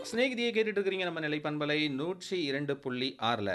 சிநேகிதியை கேட்டுட்டு இருக்கிறீங்க நம்ம நிலை பண்பலை நூற்றி இரண்டு புள்ளி ஆறில்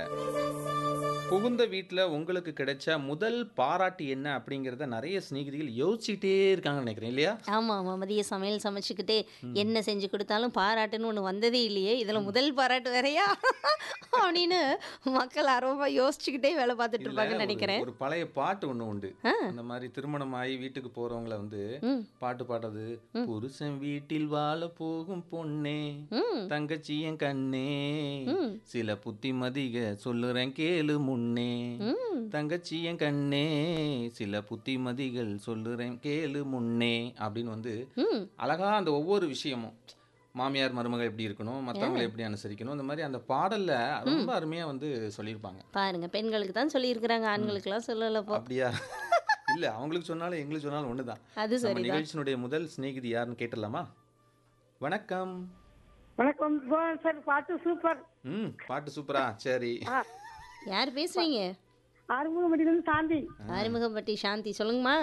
புகுந்த வீட்டில் உங்களுக்கு கிடைச்ச முதல் பாராட்டு என்ன அப்படிங்கிறத நிறைய சிநேகிதிகள் யோசிச்சுட்டே இருக்காங்கன்னு நினைக்கிறேன் இல்லையா ஆமா ஆமா மதிய சமையல் சமைச்சுக்கிட்டே என்ன செஞ்சு கொடுத்தாலும் பாராட்டுன்னு ஒன்று வந்ததே இல்லையே இதுல முதல் பாராட்டு வேறையா அப்படின்னு மக்கள் ஆர்வமா யோசிச்சுக்கிட்டே வேலை பார்த்துட்டு இதுல இருப்பாங்கன்னு ஒரு- நினைக்கிறேன் ஒரு பழைய பாட்டு ஒண்ணு உண்டு அந்த மாதிரி திருமணம் ஆகி வீட்டுக்கு போறவங்கள வந்து ம். பாட்டு பாடுறது புருஷன் வீட்டில் வாழ போகும் பொண்ணே ம் தங்கச்சி என் கண்ணே ம். சில புத்திமதிக சொல்லுறேன் கேளு முன்னே ம் தங்கச்சி என் கண்ணே சில புத்திமதிகள் சொல்லுறேன் கேளு முன்னே அப்படின்னு வந்து ம் அழகா அந்த ஒவ்வொரு விஷயமும் மாமியார் மருமகள் எப்படி இருக்கணும் மற்றவங்களை எப்படி அனுசரிக்கணும் இந்த மாதிரி அந்த பாடல்ல ரொம்ப அருமையா வந்து சொல்லியிருப்பாங்க பாருங்க பெண்களுக்கு தான் சொல்லியிருக்கிறாங்க ஆண்களுக்கெல்லாம் சொல்லலப்போ அப்படியா இல்ல அவங்களுக்கு சொன்னாலும் எங்களுக்கு சொன்னாலும் ஒண்ணுதான் அது நம்ம சரிதான் நிகழ்ச்சியினுடைய முதல் சிநேகிதி யாருன்னு கேட்டலாமா வணக்கம் வணக்கம் போ- சார் பாட்டு சூப்பர் ம் பாட்டு சூப்பரா சரி ஆ, யார் பேசுறீங்க ஆறுமுகமடியிலிருந்து சாந்தி ஆறுமுகம்பட்டி சாந்தி சொல்லுங்கம்மா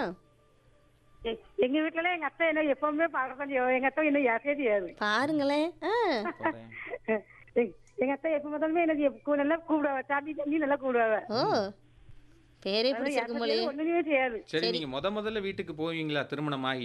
எ- எங்க வீட்டுல எங்க அத்தை என்ன எப்பவுமே பாடுறது எங்க அத்தை என்ன யாருக்கே தெரியாது பாருங்களேன் ஆ போறேன். எங்க- எங்க அத்தை எப்ப பார்த்தாலுமே எனக்கு எப்ப- நல்லா கூப்பிடுவா சாந்தி தண்ணி நல்லா கூப்பிடுவாங்க ஓ பேரே பிடிச்சிருக்கும் போலயே ஒண்ணுமே செய்யாது சரி நீங்க முத முதல்ல வீட்டுக்கு போவீங்களா திருமணமாகி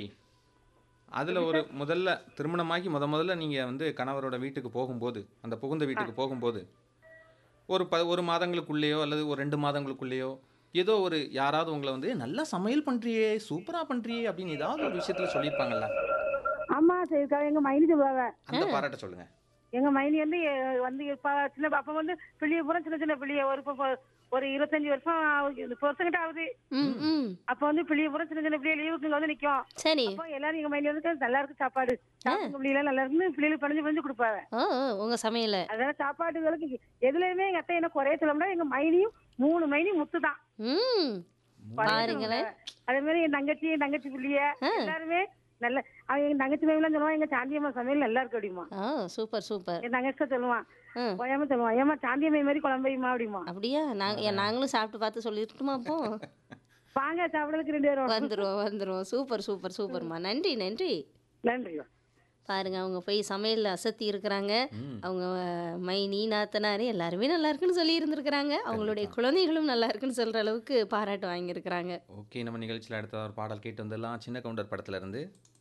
அதுல ஒரு முதல்ல திருமணமாகி முத முதல்ல நீங்க வந்து கணவரோட வீட்டுக்கு போகும்போது அந்த புகுந்த வீட்டுக்கு போகும்போது ஒரு ப ஒரு மாதங்களுக்குள்ளேயோ அல்லது ஒரு ரெண்டு மாதங்களுக்குள்ளேயோ ஏதோ ஒரு யாராவது உங்களை வந்து நல்லா சமையல் பண்றியே சூப்பரா பண்றியே அப்படின்னு ஏதாவது ஒரு விஷயத்துல சொல்லியிருப்பாங்கல்ல ஆமா சரி எங்க மைனி சொல்லுவாங்க அந்த பாராட்ட சொல்லுங்க எங்க மைனி வந்து எ- வந்து இப்ப சின்ன அப்ப வந்து பிள்ளைய பூரா சின்ன சின்ன பிள்ளைய ஒரு இப்ப- ஒரு இருபத்தஞ்சு வருஷம் வருஷம் கிட்ட ஆகுது ம் ம் அப்ப வந்து பிள்ளைய பூரா சின்ன சின்ன பிள்ளைய லீவுக்கு இங்க வந்து நிக்கும் சரி அப்போ எல்லாரும் எங்க மைனி வந்து நல்லா இருக்கு சாப்பாடு சாப்பிடுங்க பிள்ளைகள் நல்லா இருக்குன்னு பிள்ளைகளுக்கு பணிஞ்சு பணிஞ்சு கொடுப்பாங்க ஓ ஓ, உங்க சமையல அதனால சாப்பாடுகளுக்கு எதுலயுமே எங்க அத்தை என்ன குறைய சொல்ல முடியாது எங்க மைனியும் மூணு மைனி முத்து தான் ம் பாருங்களேன் அதே மாதிரி என் தங்கச்சி என் தங்கச்சி பிள்ளைய எல்லாருமே நல்ல அவன் எங்க தங்கச்சி மேலாம் சொல்லுவான் எங்க சாந்தியம்மா சமையல் நல்லா இருக்கு அப்படிமா ஓ சூப்பர் சூப்பர் என் தங்கச்சி தான் சொல்லுவான் ம். ஓயாம சொல்லுவான் ஏமா சாந்தியம்மை மாதிரி குழம்பையுமா அப்படிமா அப்படியா நாங்க ஏன் நாங்களும் சாப்பிட்டு பார்த்து சொல்லிட்டுமா அப்போ வாங்க சாப்பிடறதுக்கு ரெண்டு பேரும் வந்துருவோம் வந்துருவோம் சூப்பர் சூப்பர் சூப்பர்மா நன்றி நன்றி நன்றி பாருங்க அவங்க போய் சமையல்ல அசத்தி இருக்கிறாங்க அவங்க அஹ், மைனி நாத்தனாரு எல்லாருமே நல்லா இருக்குன்னு சொல்லி இருந்திருக்கிறாங்க அவங்களுடைய குழந்தைகளும் நல்லா இருக்குன்னு சொல்ற அளவுக்கு பாராட்டு வாங்கியிருக்கிறாங்க ஓகே நம்ம நிகழ்ச்சியில் அடுத்த ஒரு பாடல் கேட்டு வந்துடலாம் சின்ன கவுண்டர் படத்துல இருந்து